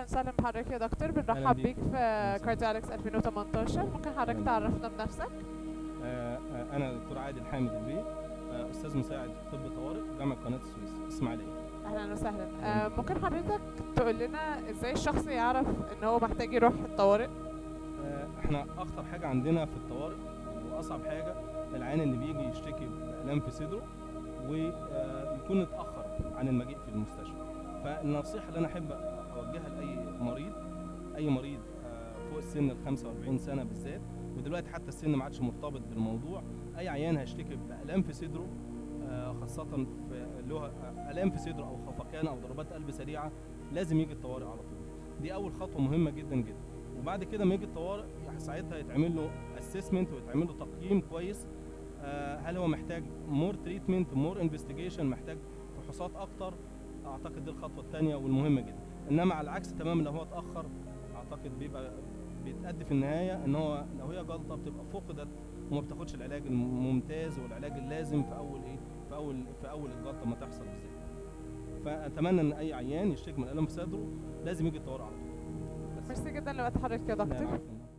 وسهلا بحضرتك يا دكتور أهلاً بنرحب بيك. بيك في أهلاً كارديالكس 2018 ممكن حضرتك أهلاً. تعرفنا بنفسك آه، آه، انا دكتور عادل حامد البيه آه، استاذ مساعد طب طوارئ جامعه قناه السويس اسماعيليه اهلا وسهلا آه، ممكن حضرتك تقول لنا ازاي الشخص يعرف ان هو محتاج يروح الطوارئ آه، احنا اخطر حاجه عندنا في الطوارئ واصعب حاجه العيان اللي بيجي يشتكي بالام في صدره ويكون اتاخر عن المجيء في المستشفى فالنصيحه اللي انا احب اوجهها لاي مريض اي مريض آه، فوق السن ال 45 سنه بالذات ودلوقتي حتى السن ما عادش مرتبط بالموضوع اي عيان هيشتكي بالام في صدره آه، خاصه في اللي هو الام في صدره او خفقان او ضربات قلب سريعه لازم يجي الطوارئ على طول دي اول خطوه مهمه جدا جدا وبعد كده ما يجي الطوارئ يعني ساعتها يتعمل له اسسمنت ويتعمل له تقييم كويس آه، هل هو محتاج مور تريتمنت مور انفستيجيشن محتاج فحوصات اكتر اعتقد دي الخطوه الثانيه والمهمه جدا انما على العكس تماما لو هو اتاخر اعتقد بيبقى بيتأدي في النهايه ان هو لو هي جلطه بتبقى فقدت وما بتاخدش العلاج الممتاز والعلاج اللازم في اول ايه في اول في اول الجلطه ما تحصل بالذات فاتمنى ان اي عيان يشتكي من الم في صدره لازم يجي الطوارئ على طول بس ميرسي جدا لوقت حضرتك يا لا، دكتور عفواً.